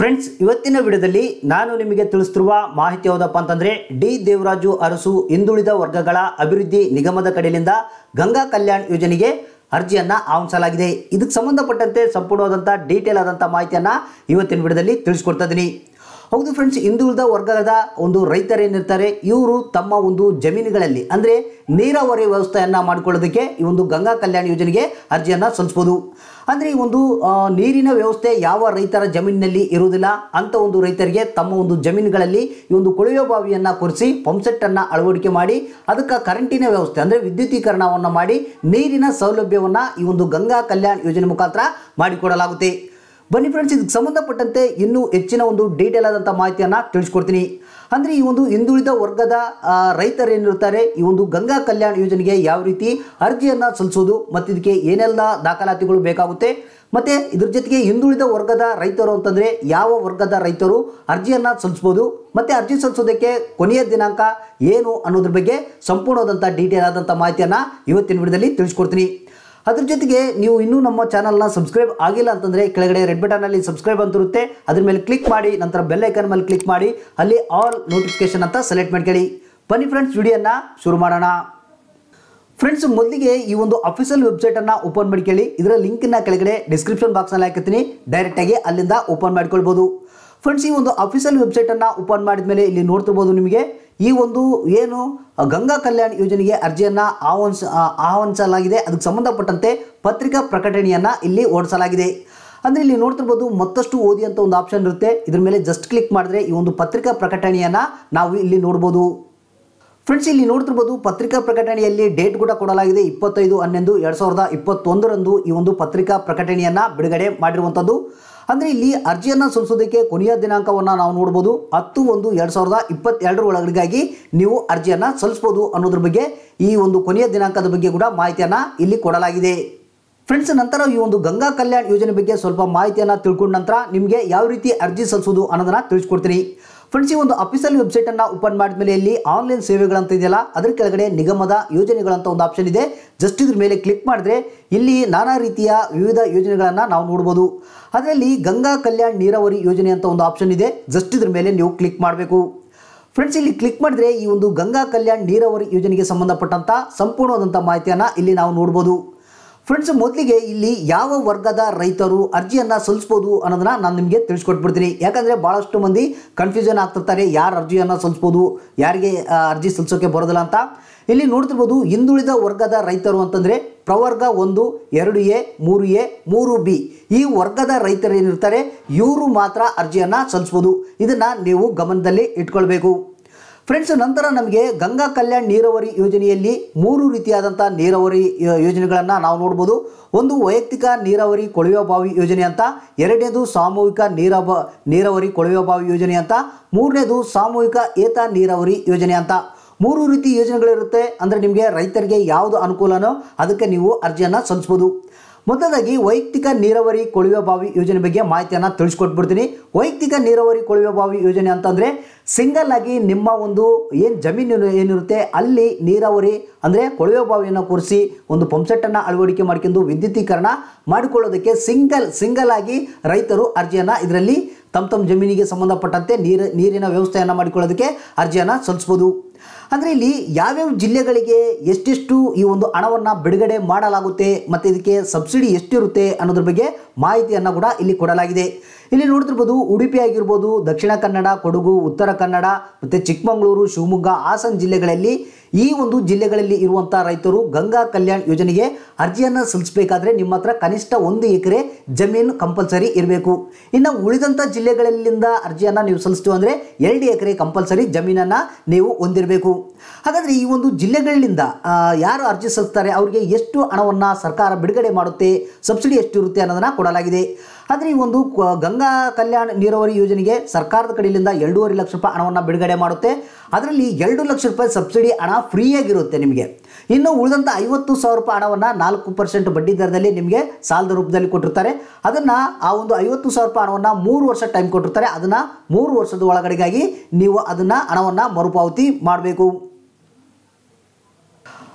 friends ಇವತ್ತಿನ ವಿಡಿಯೋದಲ್ಲಿ ನಾನು ನಿಮಗೆ ತಿಳಿಸ್ತಿರುವ ಮಾಹಿತಿ ಯಾವುದಪ್ಪ ಅಂತಂದ್ರೆ ಡಿ ದೇವರಾಜು ಅರಸು ಹಿಂದುಳಿದ ವರ್ಗಗಳ ಅಭಿವೃದ್ಧಿ ನಿಗಮದ ಕಡೆಯಿಂದ ಗಂಗಾ ಕಲ್ಯಾಣ್ ಯೋಜನೆಗೆ ಅರ್ಜಿಯನ್ನ ಆಹ್ವಾನಿಸಲಾಗಿದೆ ಇದಕ್ಕೆ ಸಂಬಂಧಪಟ್ಟಂತೆ ಸಂಪೂರ್ಣವಾದಂಥ ಡೀಟೇಲ್ ಆದಂಥ ಮಾಹಿತಿಯನ್ನ ಇವತ್ತಿನ ವಿಡಿಯೋದಲ್ಲಿ ತಿಳಿಸ್ಕೊಡ್ತಾ ಇದ್ದೀನಿ ಹೌದು ಫ್ರೆಂಡ್ಸ್ ಹಿಂದುಳಿದ ವರ್ಗದ ಒಂದು ರೈತರೇನಿರ್ತಾರೆ ಇವರು ತಮ್ಮ ಒಂದು ಜಮೀನುಗಳಲ್ಲಿ ಅಂದರೆ ನೀರಾವರಿ ವ್ಯವಸ್ಥೆಯನ್ನು ಮಾಡಿಕೊಳ್ಳೋದಕ್ಕೆ ಈ ಒಂದು ಗಂಗಾ ಕಲ್ಯಾಣ ಯೋಜನೆಗೆ ಅರ್ಜಿಯನ್ನು ಸಲ್ಲಿಸ್ಬೋದು ಅಂದರೆ ಈ ಒಂದು ಆ, ನೀರಿನ ವ್ಯವಸ್ಥೆ ಯಾವ ರೈತರ ಜಮೀನಿನಲ್ಲಿ ಇರುವುದಿಲ್ಲ ಅಂಥ ಒಂದು ರೈತರಿಗೆ ತಮ್ಮ ಒಂದು ಜಮೀನುಗಳಲ್ಲಿ ಈ ಒಂದು ಕೊಳವೆ ಬಾವಿಯನ್ನು ಕೊರೆಸಿ ಪಂಪ್ಸೆಟ್ಟನ್ನು ಅಳವಡಿಕೆ ಮಾಡಿ ಅದಕ್ಕೆ ಕರೆಂಟಿನ ವ್ಯವಸ್ಥೆ ಅಂದರೆ ವಿದ್ಯುದೀಕರಣವನ್ನು ಮಾಡಿ ನೀರಿನ ಸೌಲಭ್ಯವನ್ನು ಈ ಒಂದು ಗಂಗಾ ಕಲ್ಯಾಣ ಯೋಜನೆ ಮುಖಾಂತರ ಮಾಡಿಕೊಡಲಾಗುತ್ತೆ ಬನ್ನಿ ಫ್ರೆಂಡ್ಸ್ ಇದಕ್ಕೆ ಸಂಬಂಧಪಟ್ಟಂತೆ ಇನ್ನೂ ಹೆಚ್ಚಿನ ಒಂದು ಡೀಟೇಲ್ ಆದಂಥ ಮಾಹಿತಿಯನ್ನು ತಿಳಿಸ್ಕೊಡ್ತೀನಿ ಅಂದರೆ ಈ ಒಂದು ಹಿಂದುಳಿದ ವರ್ಗದ ಆ, ರೈತರೇನಿರ್ತಾರೆ ಈ ಒಂದು ಗಂಗಾ ಕಲ್ಯಾಣ ಯೋಜನೆಗೆ ಯಾವ ರೀತಿ ಅರ್ಜಿಯನ್ನು ಸಲ್ಲಿಸೋದು ಮತ್ತು ಇದಕ್ಕೆ ಏನೆಲ್ಲ ದಾಖಲಾತಿಗಳು ಬೇಕಾಗುತ್ತೆ ಮತ್ತು ಇದ್ರ ಜೊತೆಗೆ ಹಿಂದುಳಿದ ವರ್ಗದ ರೈತರು ಅಂತಂದರೆ ಯಾವ ವರ್ಗದ ರೈತರು ಅರ್ಜಿಯನ್ನು ಸಲ್ಲಿಸ್ಬೋದು ಮತ್ತು ಅರ್ಜಿ ಸಲ್ಲಿಸೋದಕ್ಕೆ ಕೊನೆಯ ದಿನಾಂಕ ಏನು ಅನ್ನೋದ್ರ ಬಗ್ಗೆ ಸಂಪೂರ್ಣವಾದಂಥ ಡೀಟೇಲ್ ಆದಂಥ ಮಾಹಿತಿಯನ್ನು ಇವತ್ತಿನ ವಿಡಿಯೋದಲ್ಲಿ ತಿಳಿಸ್ಕೊಡ್ತೀನಿ ಅದ್ರ ಜೊತೆಗೆ ನೀವು ಇನ್ನೂ ನಮ್ಮ ಚಾನಲ್ನ ಸಬ್ಸ್ಕ್ರೈಬ್ ಆಗಿಲ್ಲ ಅಂತಂದರೆ ಕೆಳಗಡೆ ರೆಡ್ ಬಟನಲ್ಲಿ ಸಬ್ಸ್ಕ್ರೈಬ್ ಅಂತ ಇರುತ್ತೆ ಅದ್ರ ಮೇಲೆ ಕ್ಲಿಕ್ ಮಾಡಿ ನಂತರ ಬೆಲ್ ಐಕನ್ ಮೇಲೆ ಕ್ಲಿಕ್ ಮಾಡಿ ಅಲ್ಲಿ ಆಲ್ ನೋಟಿಫಿಕೇಶನ್ ಅಂತ ಸೆಲೆಕ್ಟ್ ಮಾಡ್ಕೊಳ್ಳಿ ಬನ್ನಿ ಫ್ರೆಂಡ್ಸ್ ವಿಡಿಯೋನ ಶುರು ಮಾಡೋಣ ಫ್ರೆಂಡ್ಸ್ ಮೊದಲಿಗೆ ಈ ಒಂದು ಅಫಿಷಿಯಲ್ ವೆಬ್ಸೈಟನ್ನು ಓಪನ್ ಮಾಡ್ಕೊಳ್ಳಿ ಇದರ ಲಿಂಕನ್ನ ಕೆಳಗಡೆ ಡಿಸ್ಕ್ರಿಪ್ಷನ್ ಬಾಕ್ಸ್ನಲ್ಲಿ ಹಾಕಿರ್ತೀನಿ ಡೈರೆಕ್ಟಾಗಿ ಅಲ್ಲಿಂದ ಓಪನ್ ಮಾಡ್ಕೊಳ್ಬೋದು ಫ್ರೆಂಡ್ಸ್ ಈ ಒಂದು ಅಫಿಷಿಯಲ್ ವೆಬ್ಸೈಟನ್ನು ಓಪನ್ ಮಾಡಿದ ಮೇಲೆ ಇಲ್ಲಿ ನೋಡ್ತಿರ್ಬೋದು ನಿಮಗೆ ಈ ಒಂದು ಏನು ಗಂಗಾ ಕಲ್ಯಾಣ್ ಯೋಜನೆಗೆ ಅರ್ಜಿಯನ್ನು ಆಹ್ವಾನಿಸ ಆ, ಆಹ್ವಾನಿಸಲಾಗಿದೆ ಅದಕ್ಕೆ ಸಂಬಂಧಪಟ್ಟಂತೆ ಪತ್ರಿಕಾ ಪ್ರಕಟಣೆಯನ್ನು ಇಲ್ಲಿ ಓಡಿಸಲಾಗಿದೆ ಅಂದರೆ ಇಲ್ಲಿ ನೋಡ್ತಿರ್ಬೋದು ಮತ್ತಷ್ಟು ಓದಿ ಅಂತ ಒಂದು ಆಪ್ಷನ್ ಇರುತ್ತೆ ಇದ್ರ ಮೇಲೆ ಜಸ್ಟ್ ಕ್ಲಿಕ್ ಮಾಡಿದ್ರೆ ಈ ಒಂದು ಪತ್ರಿಕಾ ಪ್ರಕಟಣೆಯನ್ನು ನಾವು ಇಲ್ಲಿ ನೋಡ್ಬೋದು ಫ್ರೆಂಡ್ಸ್ ಇಲ್ಲಿ ನೋಡ್ತಿರ್ಬೋದು ಪತ್ರಿಕಾ ಪ್ರಕಟಣೆಯಲ್ಲಿ ಡೇಟ್ ಕೂಡ ಕೊಡಲಾಗಿದೆ ಇಪ್ಪತ್ತೈದು ಹನ್ನೊಂದು ಎರಡು ಸಾವಿರದ ಇಪ್ಪತ್ತೊಂದರಂದು ಈ ಒಂದು ಪತ್ರಿಕಾ ಪ್ರಕಟಣೆಯನ್ನು ಬಿಡುಗಡೆ ಮಾಡಿರುವಂಥದ್ದು ಅಂದರೆ ಇಲ್ಲಿ ಅರ್ಜಿಯನ್ನು ಸಲ್ಲಿಸೋದಕ್ಕೆ ಕೊನೆಯ ದಿನಾಂಕವನ್ನು ನಾವು ನೋಡ್ಬೋದು ಹತ್ತು ಒಂದು ಎರಡು ಸಾವಿರದ ಇಪ್ಪತ್ತೆರಡರ ಒಳಗಡೆಗಾಗಿ ನೀವು ಅರ್ಜಿಯನ್ನು ಸಲ್ಲಿಸ್ಬೋದು ಅನ್ನೋದ್ರ ಬಗ್ಗೆ ಈ ಒಂದು ಕೊನೆಯ ದಿನಾಂಕದ ಬಗ್ಗೆ ಕೂಡ ಮಾಹಿತಿಯನ್ನು ಇಲ್ಲಿ ಕೊಡಲಾಗಿದೆ ಫ್ರೆಂಡ್ಸ್ ನಂತರ ಈ ಒಂದು ಗಂಗಾ ಕಲ್ಯಾಣ್ ಯೋಜನೆ ಬಗ್ಗೆ ಸ್ವಲ್ಪ ಮಾಹಿತಿಯನ್ನು ತಿಳ್ಕೊಂಡ ನಂತರ ನಿಮಗೆ ಯಾವ ರೀತಿ ಅರ್ಜಿ ಸಲ್ಲಿಸೋದು ಅನ್ನೋದನ್ನ ತಿಳಿಸ್ಕೊಡ್ತೀನಿ ಫ್ರೆಂಡ್ಸ್ ಈ ಒಂದು ಅಫಿಷಿಯಲ್ ವೆಬ್ಸೈಟನ್ನು ಓಪನ್ ಮಾಡಿದ್ಮೇಲೆ ಇಲ್ಲಿ ಆನ್ಲೈನ್ ಸೇವೆಗಳಂತ ಇದೆಯಲ್ಲ ಅದರ ಕೆಳಗಡೆ ನಿಗಮದ ಯೋಜನೆಗಳಂತ ಒಂದು ಆಪ್ಷನ್ ಇದೆ ಜಸ್ಟ್ ಇದ್ರ ಮೇಲೆ ಕ್ಲಿಕ್ ಮಾಡಿದ್ರೆ ಇಲ್ಲಿ ನಾನಾ ರೀತಿಯ ವಿವಿಧ ಯೋಜನೆಗಳನ್ನು ನಾವು ನೋಡ್ಬೋದು ಅದರಲ್ಲಿ ಗಂಗಾ ಕಲ್ಯಾಣ್ ನೀರಾವರಿ ಯೋಜನೆ ಅಂತ ಒಂದು ಆಪ್ಷನ್ ಇದೆ ಜಸ್ಟ್ ಇದ್ರ ಮೇಲೆ ನೀವು ಕ್ಲಿಕ್ ಮಾಡಬೇಕು ಫ್ರೆಂಡ್ಸ್ ಇಲ್ಲಿ ಕ್ಲಿಕ್ ಮಾಡಿದ್ರೆ ಈ ಒಂದು ಗಂಗಾ ಕಲ್ಯಾಣ್ ನೀರಾವರಿ ಯೋಜನೆಗೆ ಸಂಬಂಧಪಟ್ಟಂತ ಸಂಪೂರ್ಣವಾದಂಥ ಮಾಹಿತಿಯನ್ನು ಇಲ್ಲಿ ನಾವು ನೋಡ್ಬೋದು ಫ್ರೆಂಡ್ಸ್ ಮೊದಲಿಗೆ ಇಲ್ಲಿ ಯಾವ ವರ್ಗದ ರೈತರು ಅರ್ಜಿಯನ್ನು ಸಲ್ಲಿಸ್ಬೋದು ಅನ್ನೋದನ್ನ ನಾನು ನಿಮಗೆ ತಿಳಿಸ್ಕೊಟ್ಬಿಡ್ತೀನಿ ಯಾಕಂದರೆ ಭಾಳಷ್ಟು ಮಂದಿ ಕನ್ಫ್ಯೂಷನ್ ಆಗ್ತಿರ್ತಾರೆ ಯಾರು ಅರ್ಜಿಯನ್ನು ಸಲ್ಲಿಸ್ಬೋದು ಯಾರಿಗೆ ಆ, ಅರ್ಜಿ ಸಲ್ಲಿಸೋಕೆ ಬರೋದಿಲ್ಲ ಅಂತ ಇಲ್ಲಿ ನೋಡ್ತಿರ್ಬೋದು ಹಿಂದುಳಿದ ವರ್ಗದ ರೈತರು ಅಂತಂದರೆ ಪ್ರವರ್ಗ ಒಂದು ಎರಡು ಎ ಮೂರು ಎ ಮೂರು ಬಿ ಈ ವರ್ಗದ ರೈತರು ಏನಿರ್ತಾರೆ ಇವರು ಮಾತ್ರ ಅರ್ಜಿಯನ್ನು ಸಲ್ಲಿಸ್ಬೋದು ಇದನ್ನು ನೀವು ಗಮನದಲ್ಲಿ ಇಟ್ಕೊಳ್ಬೇಕು ಫ್ರೆಂಡ್ಸ್ ನಂತರ ನಮಗೆ ಗಂಗಾ ಕಲ್ಯಾಣ್ ನೀರಾವರಿ ಯೋಜನೆಯಲ್ಲಿ ಮೂರು ರೀತಿಯಾದಂಥ ನೀರಾವರಿ ಯೋಜನೆಗಳನ್ನು ನಾವು ನೋಡ್ಬೋದು ಒಂದು ವೈಯಕ್ತಿಕ ನೀರಾವರಿ ಕೊಳವೆ ಬಾವಿ ಯೋಜನೆ ಅಂತ ಎರಡನೇದು ಸಾಮೂಹಿಕ ನೀರಾವ ನೀರಾವರಿ ಕೊಳವೆ ಬಾವಿ ಯೋಜನೆ ಅಂತ ಮೂರನೇದು ಸಾಮೂಹಿಕ ಏತ ನೀರಾವರಿ ಯೋಜನೆ ಅಂತ ಮೂರು ರೀತಿ ಯೋಜನೆಗಳಿರುತ್ತೆ ಅಂದರೆ ನಿಮಗೆ ರೈತರಿಗೆ ಯಾವುದು ಅನುಕೂಲನೋ ಅದಕ್ಕೆ ನೀವು ಅರ್ಜಿಯನ್ನು ಸಲ್ಲಿಸ್ಬೋದು ಮೊದಲಾಗಿ ವೈಯಕ್ತಿಕ ನೀರಾವರಿ ಕೊಳವೆ ಬಾವಿ ಯೋಜನೆ ಬಗ್ಗೆ ಮಾಹಿತಿಯನ್ನು ತಿಳಿಸ್ಕೊಟ್ಬಿಡ್ತೀನಿ ವೈಯಕ್ತಿಕ ನೀರಾವರಿ ಕೊಳವೆ ಬಾವಿ ಯೋಜನೆ ಅಂತಂದರೆ ಸಿಂಗಲ್ ಆಗಿ ನಿಮ್ಮ ಒಂದು ಏನು ಜಮೀನು ಏನಿರುತ್ತೆ ಅಲ್ಲಿ ನೀರಾವರಿ ಅಂದರೆ ಕೊಳವೆ ಬಾವಿಯನ್ನು ಕೂರಿಸಿ ಒಂದು ಪಂಪ್ಸೆಟ್ಟನ್ನು ಅಳವಡಿಕೆ ಮಾಡ್ಕೊಂಡು ವಿದ್ಯುದೀಕರಣ ಮಾಡಿಕೊಳ್ಳೋದಕ್ಕೆ ಸಿಂಗಲ್ ಸಿಂಗಲ್ ಆಗಿ ರೈತರು ಅರ್ಜಿಯನ್ನು ಇದರಲ್ಲಿ ತಮ್ಮ ತಮ್ಮ ಜಮೀನಿಗೆ ಸಂಬಂಧಪಟ್ಟಂತೆ ನೀರು ನೀರಿನ ವ್ಯವಸ್ಥೆಯನ್ನು ಮಾಡಿಕೊಳ್ಳೋದಕ್ಕೆ ಅರ್ಜಿಯನ್ನು ಸಲ್ಲಿಸ್ಬೋದು ಅಂದರೆ ಇಲ್ಲಿ ಯಾವ್ಯಾವ ಜಿಲ್ಲೆಗಳಿಗೆ ಎಷ್ಟೆಷ್ಟು ಈ ಒಂದು ಹಣವನ್ನು ಬಿಡುಗಡೆ ಮಾಡಲಾಗುತ್ತೆ ಮತ್ತು ಇದಕ್ಕೆ ಸಬ್ಸಿಡಿ ಎಷ್ಟಿರುತ್ತೆ ಅನ್ನೋದ್ರ ಬಗ್ಗೆ ಮಾಹಿತಿಯನ್ನು ಕೂಡ ಇಲ್ಲಿ ಕೊಡಲಾಗಿದೆ ಇಲ್ಲಿ ನೋಡ್ತಿರ್ಬೋದು ಉಡುಪಿ ಆಗಿರ್ಬೋದು ದಕ್ಷಿಣ ಕನ್ನಡ ಕೊಡಗು ಉತ್ತರ ಕನ್ನಡ ಮತ್ತು ಚಿಕ್ಕಮಗಳೂರು ಶಿವಮೊಗ್ಗ ಹಾಸನ ಜಿಲ್ಲೆಗಳಲ್ಲಿ ಈ ಒಂದು ಜಿಲ್ಲೆಗಳಲ್ಲಿ ಇರುವಂಥ ರೈತರು ಗಂಗಾ ಕಲ್ಯಾಣ್ ಯೋಜನೆಗೆ ಅರ್ಜಿಯನ್ನು ಸಲ್ಲಿಸಬೇಕಾದ್ರೆ ನಿಮ್ಮ ಹತ್ರ ಕನಿಷ್ಠ ಒಂದು ಎಕರೆ ಜಮೀನು ಕಂಪಲ್ಸರಿ ಇರಬೇಕು ಇನ್ನು ಉಳಿದಂಥ ಜಿಲ್ಲೆಗಳಲ್ಲಿಂದ ಅರ್ಜಿಯನ್ನು ನೀವು ಸಲ್ಲಿಸ್ತೀವಿ ಅಂದರೆ ಎರಡು ಎಕರೆ ಕಂಪಲ್ಸರಿ ಜಮೀನನ್ನು ನೀವು ಹೊಂದಿರಬೇಕು ಹಾಗಾದರೆ ಈ ಒಂದು ಜಿಲ್ಲೆಗಳಿಂದ ಆ, ಯಾರು ಅರ್ಜಿ ಸಲ್ಲಿಸ್ತಾರೆ ಅವರಿಗೆ ಎಷ್ಟು ಹಣವನ್ನು ಸರ್ಕಾರ ಬಿಡುಗಡೆ ಮಾಡುತ್ತೆ ಸಬ್ಸಿಡಿ ಎಷ್ಟು ಇರುತ್ತೆ ಅನ್ನೋದನ್ನು ಕೊಡಲಾಗಿದೆ ಆದರೆ ಈ ಒಂದು ಕ- ಗಂಗಾ ಕಲ್ಯಾಣ ನೀರಾವರಿ ಯೋಜನೆಗೆ ಸರ್ಕಾರದ ಕಡೆಯಿಂದ ಎರಡೂವರೆ ಲಕ್ಷ ರೂಪಾಯಿ ಹಣವನ್ನು ಬಿಡುಗಡೆ ಮಾಡುತ್ತೆ ಅದರಲ್ಲಿ ಎರಡು ಲಕ್ಷ ರೂಪಾಯಿ ಸಬ್ಸಿಡಿ ಹಣ ಫ್ರೀಯಾಗಿರುತ್ತೆ ನಿಮಗೆ ಇನ್ನು ಉಳಿದಂಥ ಐವತ್ತು ಸಾವಿರ ರೂಪಾಯಿ ಹಣವನ್ನು ನಾಲ್ಕು ಪರ್ಸೆಂಟ್ ಬಡ್ಡಿ ದರದಲ್ಲಿ ನಿಮಗೆ ಸಾಲದ ರೂಪದಲ್ಲಿ ಕೊಟ್ಟಿರ್ತಾರೆ ಅದನ್ನು ಆ ಒಂದು ಐವತ್ತು ಸಾವಿರ ರೂಪಾಯಿ ಹಣವನ್ನು ಮೂರು ವರ್ಷ ಟೈಮ್ ಕೊಟ್ಟಿರ್ತಾರೆ ಅದನ್ನು ಮೂರು ವರ್ಷದ ಒಳಗಡೆಗಾಗಿ ನೀವು ಅದನ್ನು ಹಣವನ್ನು ಮರುಪಾವತಿ ಮಾಡಬೇಕು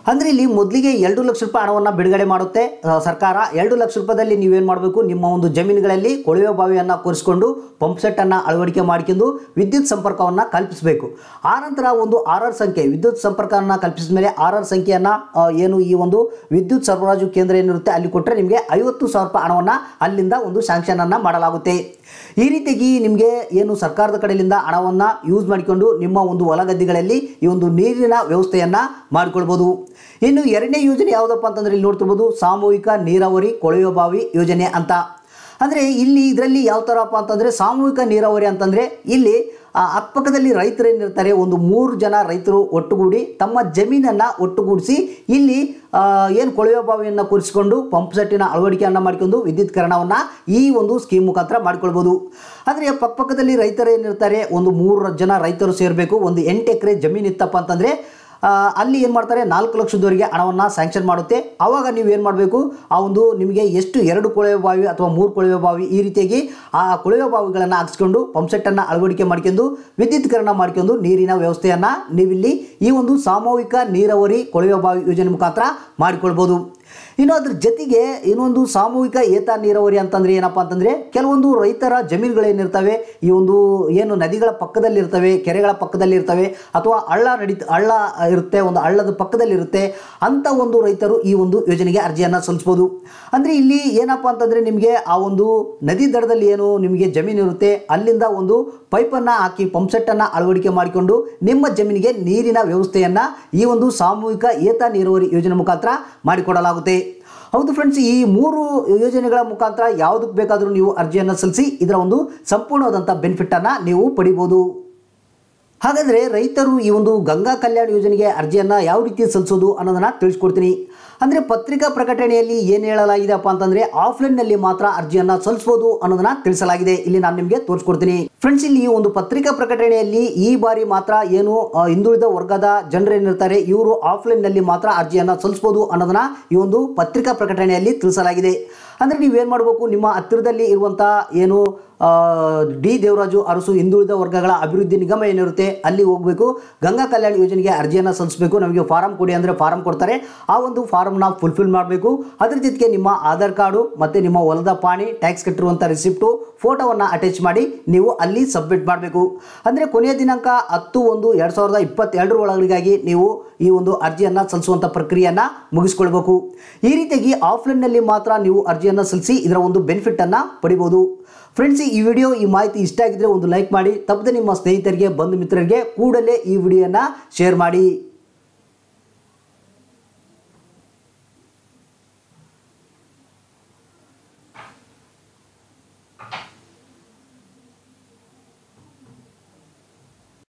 ಅಂದರೆ ಇಲ್ಲಿ ಮೊದಲಿಗೆ ಎರಡು ಲಕ್ಷ ರೂಪಾಯಿ ಹಣವನ್ನು ಬಿಡುಗಡೆ ಮಾಡುತ್ತೆ ಆ, ಸರ್ಕಾರ ಎರಡು ಲಕ್ಷ ರೂಪಾಯಿದಲ್ಲಿ ನೀವೇನು ಮಾಡಬೇಕು ನಿಮ್ಮ ಒಂದು ಜಮೀನುಗಳಲ್ಲಿ ಕೊಳವೆ ಬಾವಿಯನ್ನು ಕೂರಿಸಿಕೊಂಡು ಪಂಪ್ ಸೆಟ್ಟನ್ನು ಅಳವಡಿಕೆ ಮಾಡ್ಕೊಂಡು ವಿದ್ಯುತ್ ಸಂಪರ್ಕವನ್ನು ಕಲ್ಪಿಸಬೇಕು ಆನಂತರ ಒಂದು ಆರ್ ಆರ್ ಸಂಖ್ಯೆ ವಿದ್ಯುತ್ ಸಂಪರ್ಕವನ್ನು ಕಲ್ಪಿಸಿದ ಮೇಲೆ ಆರ್ ಆರ್ ಸಂಖ್ಯೆಯನ್ನು ಆ, ಏನು ಈ ಒಂದು ವಿದ್ಯುತ್ ಸರಬರಾಜು ಕೇಂದ್ರ ಏನಿರುತ್ತೆ ಅಲ್ಲಿ ಕೊಟ್ಟರೆ ನಿಮಗೆ ಐವತ್ತು ಸಾವಿರ ರೂಪಾಯಿ ಹಣವನ್ನು ಅಲ್ಲಿಂದ ಒಂದು ಸ್ಯಾಂಕ್ಷನನ್ನು ಮಾಡಲಾಗುತ್ತೆ ಈ ರೀತಿಯಾಗಿ ನಿಮಗೆ ಏನು ಸರ್ಕಾರದ ಕಡೆಯಿಂದ ಹಣವನ್ನು ಯೂಸ್ ಮಾಡಿಕೊಂಡು ನಿಮ್ಮ ಒಂದು ಹೊಲ ಗದ್ದೆಗಳಲ್ಲಿ ಈ ಒಂದು ನೀರಿನ ವ್ಯವಸ್ಥೆಯನ್ನು ಮಾಡಿಕೊಳ್ಬೋದು ಇನ್ನು ಎರಡನೇ ಯೋಜನೆ ಯಾವುದಪ್ಪ ಅಂತಂದ್ರೆ ಇಲ್ಲಿ ನೋಡ್ತಿರ್ಬೋದು ಸಾಮೂಹಿಕ ನೀರಾವರಿ ಕೊಳವೆ ಬಾವಿ ಯೋಜನೆ ಅಂತ ಅಂದರೆ ಇಲ್ಲಿ ಇದರಲ್ಲಿ ಯಾವ ಥರಪ್ಪ ಅಂತಂದರೆ ಸಾಮೂಹಿಕ ನೀರಾವರಿ ಅಂತಂದರೆ ಇಲ್ಲಿ ಆ ಅಕ್ಕಪಕ್ಕದಲ್ಲಿ ರೈತರು ಏನಿರ್ತಾರೆ ಒಂದು ಮೂರು ಜನ ರೈತರು ಒಟ್ಟುಗೂಡಿ ತಮ್ಮ ಜಮೀನನ್ನು ಒಟ್ಟುಗೂಡಿಸಿ ಇಲ್ಲಿ ಏನು ಕೊಳವೆ ಬಾವಿಯನ್ನು ಕೂರಿಸಿಕೊಂಡು ಪಂಪ್ ಸೆಟ್ಟಿನ ಅಳವಡಿಕೆಯನ್ನು ಮಾಡಿಕೊಂಡು ವಿದ್ಯುತ್ಕರಣವನ್ನು ಈ ಒಂದು ಸ್ಕೀಮ್ ಮುಖಾಂತರ ಮಾಡಿಕೊಳ್ಬೋದು ಆದರೆ ಪಕ್ಕಪಕ್ಕದಲ್ಲಿ ರೈತರು ಏನಿರ್ತಾರೆ ಒಂದು ಮೂರು ಜನ ರೈತರು ಸೇರಬೇಕು ಒಂದು ಎಂಟು ಎಕರೆ ಜಮೀನು ಇತ್ತಪ್ಪ ಅಂತಂದರೆ ಆ, ಅಲ್ಲಿ ಏನು ಮಾಡ್ತಾರೆ ನಾಲ್ಕು ಲಕ್ಷದವರೆಗೆ ಹಣವನ್ನು ಸ್ಯಾಂಕ್ಷನ್ ಮಾಡುತ್ತೆ ಆವಾಗ ನೀವು ಏನು ಮಾಡಬೇಕು ಆ ಒಂದು ನಿಮಗೆ ಎಷ್ಟು ಎರಡು ಕೊಳವೆ ಬಾವಿ ಅಥವಾ ಮೂರು ಕೊಳವೆ ಬಾವಿ ಈ ರೀತಿಯಾಗಿ ಆ ಕೊಳವೆ ಬಾವಿಗಳನ್ನು ಹಾಕ್ಸ್ಕೊಂಡು ಪಂಪ್ಸೆಟ್ಟನ್ನು ಅಳವಡಿಕೆ ಮಾಡ್ಕೊಂಡು ವಿದ್ಯುತ್ಕರಣ ಮಾಡ್ಕೊಂಡು ನೀರಿನ ವ್ಯವಸ್ಥೆಯನ್ನು ನೀವಿಲ್ಲಿ ಈ ಒಂದು ಸಾಮೂಹಿಕ ನೀರಾವರಿ ಕೊಳವೆ ಬಾವಿ ಯೋಜನೆ ಮುಖಾಂತರ ಮಾಡಿಕೊಳ್ಬೋದು ಇನ್ನು ಅದ್ರ ಜೊತೆಗೆ ಇನ್ನೊಂದು ಸಾಮೂಹಿಕ ಏತ ನೀರಾವರಿ ಅಂತಂದ್ರೆ ಏನಪ್ಪ ಅಂತಂದ್ರೆ ಕೆಲವೊಂದು ರೈತರ ಜಮೀನುಗಳೇನಿರ್ತವೆ ಈ ಒಂದು ಏನು ನದಿಗಳ ಪಕ್ಕದಲ್ಲಿ ಇರ್ತವೆ ಕೆರೆಗಳ ಪಕ್ಕದಲ್ಲಿ ಇರ್ತವೆ ಅಥವಾ ಹಳ್ಳ ನಡೀತ ಹಳ್ಳ ಇರುತ್ತೆ ಒಂದು ಹಳ್ಳದ ಪಕ್ಕದಲ್ಲಿ ಇರುತ್ತೆ ಅಂತ ಒಂದು ರೈತರು ಈ ಒಂದು ಯೋಜನೆಗೆ ಅರ್ಜಿಯನ್ನು ಸಲ್ಲಿಸ್ಬೋದು ಅಂದರೆ ಇಲ್ಲಿ ಏನಪ್ಪ ಅಂತಂದರೆ ನಿಮಗೆ ಆ ಒಂದು ನದಿ ದಡದಲ್ಲಿ ಏನು ನಿಮಗೆ ಜಮೀನು ಇರುತ್ತೆ ಅಲ್ಲಿಂದ ಒಂದು ಪೈಪನ್ನು ಹಾಕಿ ಪಂಪ್ಸೆಟ್ಟನ್ನು ಅಳವಡಿಕೆ ಮಾಡಿಕೊಂಡು ನಿಮ್ಮ ಜಮೀನಿಗೆ ನೀರಿನ ವ್ಯವಸ್ಥೆಯನ್ನು ಈ ಒಂದು ಸಾಮೂಹಿಕ ಏತ ನೀರಾವರಿ ಯೋಜನೆ ಮುಖಾಂತರ ಮಾಡಿಕೊಡಲಾಗುತ್ತೆ ಹೌದು ಫ್ರೆಂಡ್ಸ್ ಈ ಮೂರು ಯೋಜನೆಗಳ ಮುಖಾಂತರ ಯಾವುದಕ್ಕೆ ಬೇಕಾದರೂ ನೀವು ಅರ್ಜಿಯನ್ನು ಸಲ್ಲಿಸಿ ಇದರ ಒಂದು ಸಂಪೂರ್ಣವಾದಂಥ ಬೆನಿಫಿಟ್ಟನ್ನು ನೀವು ಪಡಿಬೋದು ಹಾಗಾದರೆ ರೈತರು ಈ ಒಂದು ಗಂಗಾ ಕಲ್ಯಾಣ ಯೋಜನೆಗೆ ಅರ್ಜಿಯನ್ನು ಯಾವ ರೀತಿ ಸಲ್ಲಿಸೋದು ಅನ್ನೋದನ್ನು ತಿಳಿಸ್ಕೊಡ್ತೀನಿ ಅಂದರೆ ಪತ್ರಿಕಾ ಪ್ರಕಟಣೆಯಲ್ಲಿ ಏನು ಹೇಳಲಾಗಿದೆಪ್ಪ ಅಂತಂದರೆ ಆಫ್ಲೈನ್ನಲ್ಲಿ ಮಾತ್ರ ಅರ್ಜಿಯನ್ನು ಸಲ್ಲಿಸ್ಬೋದು ಅನ್ನೋದನ್ನ ತಿಳಿಸಲಾಗಿದೆ ಇಲ್ಲಿ ನಾನು ನಿಮಗೆ ತೋರಿಸ್ಕೊಡ್ತೀನಿ ಫ್ರೆಂಡ್ಸ್ ಇಲ್ಲಿ ಈ ಒಂದು ಪತ್ರಿಕಾ ಪ್ರಕಟಣೆಯಲ್ಲಿ ಈ ಬಾರಿ ಮಾತ್ರ ಏನು ಆ, ಹಿಂದುಳಿದ ವರ್ಗದ ಜನರೇನಿರ್ತಾರೆ ಇವರು ಆಫ್ಲೈನ್ನಲ್ಲಿ ಮಾತ್ರ ಅರ್ಜಿಯನ್ನು ಸಲ್ಲಿಸ್ಬೋದು ಅನ್ನೋದನ್ನ ಈ ಒಂದು ಪತ್ರಿಕಾ ಪ್ರಕಟಣೆಯಲ್ಲಿ ತಿಳಿಸಲಾಗಿದೆ ಅಂದರೆ ನೀವೇನು ಮಾಡಬೇಕು ನಿಮ್ಮ ಹತ್ತಿರದಲ್ಲಿ ಇರುವಂಥ ಏನು ಆ, ಡಿ ದೇವರಾಜು ಅರಸು ಹಿಂದುಳಿದ ವರ್ಗಗಳ ಅಭಿವೃದ್ಧಿ ನಿಗಮ ಏನಿರುತ್ತೆ ಅಲ್ಲಿ ಹೋಗಬೇಕು ಗಂಗಾ ಕಲ್ಯಾಣ ಯೋಜನೆಗೆ ಅರ್ಜಿಯನ್ನು ಸಲ್ಲಿಸಬೇಕು ನಮಗೆ ಫಾರಂ ಕೊಡಿ ಅಂದರೆ ಫಾರಂ ಕೊಡ್ತಾರೆ ಆ ಒಂದು ಫಾರಮ್ನ ಫುಲ್ಫಿಲ್ ಮಾಡಬೇಕು ಅದ್ರ ಜೊತೆಗೆ ನಿಮ್ಮ ಆಧಾರ್ ಕಾರ್ಡು ಮತ್ತು ನಿಮ್ಮ ಹೊಲದ ಪಾಣಿ ಟ್ಯಾಕ್ಸ್ ಕಟ್ಟಿರುವಂಥ ರಿಸಿಪ್ಟು ಫೋಟೋವನ್ನು ಅಟ್ಯಾಚ್ ಮಾಡಿ ನೀವು ಅಲ್ಲಿ ಸಬ್ಮಿಟ್ ಮಾಡಬೇಕು ಅಂದರೆ ಕೊನೆಯ ದಿನಾಂಕ ಹತ್ತು ಒಂದು ಎರಡು ಸಾವಿರದ ಇಪ್ಪತ್ತೆರಡರ ಒಳಗಡೆಗಾಗಿ ನೀವು ಈ ಒಂದು ಅರ್ಜಿಯನ್ನು ಸಲ್ಲಿಸುವಂಥ ಪ್ರಕ್ರಿಯೆಯನ್ನು ಮುಗಿಸ್ಕೊಳ್ಬೇಕು ಈ ರೀತಿಯಾಗಿ ಆಫ್ಲೈನ್ನಲ್ಲಿ ಮಾತ್ರ ನೀವು ಅರ್ಜಿಯನ್ನು ಸಲ್ಲಿಸಿ ಇದರ ಒಂದು ಬೆನಿಫಿಟ್ಟನ್ನು ಪಡಿಬೋದು ಫ್ರೆಂಡ್ಸ್ ಈ ವಿಡಿಯೋ ಈ ಮಾಹಿತಿ ಇಷ್ಟ ಆಗಿದ್ರೆ ಒಂದು ಲೈಕ್ ಮಾಡಿ ತಪ್ಪದೆ ನಿಮ್ಮ ಸ್ನೇಹಿತರಿಗೆ ಬಂಧು ಮಿತ್ರರಿಗೆ ಕೂಡಲೇ ಈ ವಿಡಿಯೋನ ಶೇರ್ ಮಾಡಿ